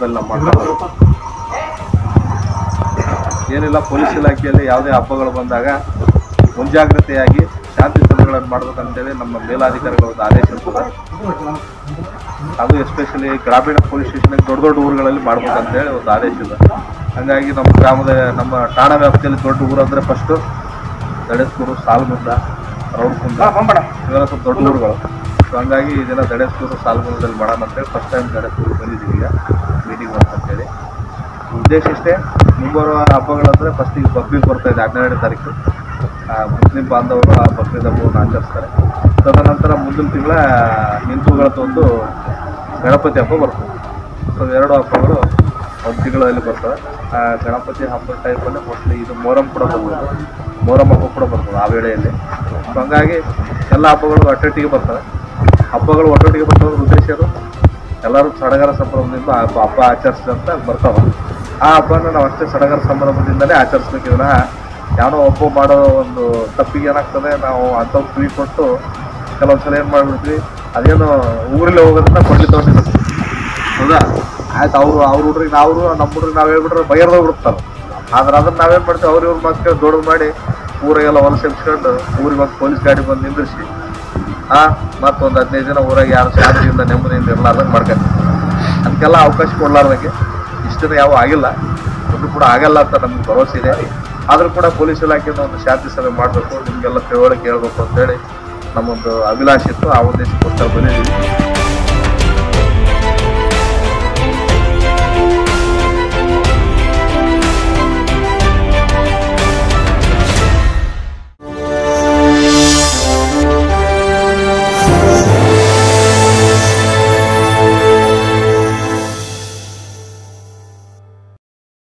ಟೈಪಲ್ಲಿ ನಾವು ಮಾಡ್ಕೊಂಡು ಏನಿಲ್ಲ ಪೊಲೀಸ್ ಇಲಾಖೆಯಲ್ಲಿ ಯಾವುದೇ ಹಬ್ಬಗಳು ಬಂದಾಗ ಮುಂಜಾಗ್ರತೆಯಾಗಿ ಶಾಂತಿ ಸಭೆಗಳನ್ನು ಮಾಡ್ಬೇಕಂತೇಳಿ ನಮ್ಮ ಮೇಲಾಧಿಕಾರಿಗಳ ಒಂದು ಆದೇಶ ಇರ್ತದೆ ಅದು ಎಸ್ಪೆಷಲಿ ಗ್ರಾಮೀಣ ಪೊಲೀಸ್ ಸ್ಟೇಷನ್ ದೊಡ್ಡ ದೊಡ್ಡ ಊರುಗಳಲ್ಲಿ ಮಾಡ್ಬೇಕಂತೇಳಿ ಒಂದು ಆದೇಶ ಇದೆ ಹಾಗಾಗಿ ನಮ್ಮ ಗ್ರಾಮದ ನಮ್ಮ ಠಾಣಾ ವ್ಯಾಪ್ತಿಯಲ್ಲಿ ದೊಡ್ಡ ಊರು ಅಂದರೆ ಫಸ್ಟು ದಡೇಸ್ಕೂರು ಸಾಲ್ಮುಂದ ರೌಡ್ಕುಂದ ಇವೆಲ್ಲ ಸ್ವಲ್ಪ ದೊಡ್ಡ ಊರುಗಳು ಸೊ ಹಂಗಾಗಿ ಇದೆಲ್ಲ ದಡೇಸ್ಕೂರು ಸಾಲ್ಮುಂದದಲ್ಲಿ ಮಾಡೋಣ ಅಂತೇಳಿ ಫಸ್ಟ್ ಟೈಮ್ ದಡೇಸ್ಕೂರು ಬಂದಿದ್ದೀವಿ ಈಗ ಮೀಟಿಂಗ್ ಅಂತೇಳಿ ಉದ್ದೇಶ ಇಷ್ಟೇ ಮುಂಬರುವ ಹಬ್ಬಗಳಂದರೆ ಫಸ್ಟ್ ಈಗ ಬಕ್ರೀದ್ ಬರ್ತಾ ಇದೆ ಹನ್ನೆರಡನೇ ತಾರೀಕು ಆ, ಮುಸ್ಲಿಂ ಬಾಂಧವರು ಆ ಬಕ್ರೀದ್ ಹಬ್ಬವನ್ನು ಆಚರಿಸ್ತಾರೆ ತದನಂತರ ಮುಂದಿನ ತಿಂಗಳ ಹಿಂದೂಗಳದ್ದು ಒಂದು ಗಣಪತಿ ಹಬ್ಬ ಬರ್ತದೆ ಸೊ ಎರಡು ಹಬ್ಬಗಳು ಒಂದು ತಿಂಗಳಲ್ಲಿ ಬರ್ತವೆ ಆ ಗಣಪತಿ ಹಬ್ಬದ ಟೈಪಲ್ಲಿ ಮೋಸ್ಟ್ಲಿ ಇದು ಮೊಹರಂ ಕೂಡ ಬರ್ಬೋದು ಮೊಹರಂ ಹಬ್ಬ ಕೂಡ ಬರ್ತದೆ ಆ ವೇಳೆಯಲ್ಲಿ ಸೊ ಹಂಗಾಗಿ ಎಲ್ಲ ಹಬ್ಬಗಳು ಒಟ್ಟೊಟ್ಟಿಗೆ ಬರ್ತವೆ ಹಬ್ಬಗಳು ಒಟ್ಟೊಟ್ಟಿಗೆ ಬರ್ತವೆ ಉದ್ದೇಶ ಅದು ಎಲ್ಲರೂ ಸಡಗರ ಸಂಭ್ರಮದಿಂದ ಆ ಹಬ್ಬ ಹಬ್ಬ ಆಚರಿಸಿದಂತ ಬರ್ತಾವ ಆ ಹಬ್ಬನ ನಾವು ಅಷ್ಟೇ ಸಡಗರ ಸಂಭ್ರಮದಿಂದಲೇ ಆಚರಿಸ್ಬೇಕು ವಿನಃ ಯಾರೋ ಒಬ್ಬ ಮಾಡೋ ಒಂದು ತಪ್ಪಿಗೆ ಏನಾಗ್ತದೆ ನಾವು ಅಂಥವು ಫ್ರೀ ಕೊಟ್ಟು ಕೆಲವೊಂದ್ಸಲ ಏನು ಮಾಡ್ಬಿಡ್ತೀವಿ ಅದೇನು ಊರಲ್ಲಿ ಹೋಗೋದನ್ನ ಕೊಡ್ಲಿ ತಗೊಂಡಿರ್ತೀವಿ ಹೌದಾ ಆಯ್ತು ಅವರು ಅವ್ರ ಹುಡ್ರಿಗೆ ನಾವು ನಮ್ಮ ಹುಡ್ರಿಗೆ ನಾವು ಹೇಳ್ಬಿಟ್ರೆ ಬಗೆರ್ದು ಹೋಗ್ಬಿಡ್ತಾರೆ ಆದ್ರೆ ಅದನ್ನ ನಾವೇನು ಮಾಡ್ತೀವಿ ಅವ್ರ ಇವ್ರ ಮಕ್ಕಳು ದೊಡ್ಡ ಮಾಡಿ ಊರಿಗೆಲ್ಲ ಹೊಲಸು ಎಬ್ಸ್ಕೊಂಡು ಊರಿಗೆ ಒಂದು ಪೊಲೀಸ್ ಗಾಡಿ ಬಂದು ನಿಂದಿರಿಸಿ ಆ ಮತ್ತೊಂದು ಹದಿನೈದು ದಿನ ಊರಾಗ ಯಾರು ಶಾಂತಿಯಿಂದ ನೆಮ್ಮದಿಯಿಂದ ಇರಲಾರ್ದಂಗೆ ಮಾಡ್ಕೊಂಡು ಅದಕ್ಕೆಲ್ಲ ಅವಕಾಶ ಕೊಡ್ಲಾರ್ದಂಗೆ ಇಷ್ಟು ದಿನ ಯಾವ ಆಗಿಲ್ಲ ಒಂದು ಕೂಡ ಆಗಲ್ಲ ಅಂತ ನಮ್ಗೆ ಭರವಸೆ ಇದೆ ಆದರೂ ಕೂಡ ಪೊಲೀಸ್ ಇಲಾಖೆಯಿಂದ ಒಂದು ಶಾಂತಿ ಸಭೆ ಮಾಡಬೇಕು ನಿಮಗೆಲ್ಲ ತಿಳುವಳಿಕೆ ಹೇಳ್ಬೇಕು ಅಂತೇಳಿ ನಮ್ಮೊಂದು ಅಭಿಲಾಷೆ ಇತ್ತು ಆ ಉದ್ದೇಶಕ್ಕೋಸ್ಕರ ಬಂದಿದ್ದೀವಿ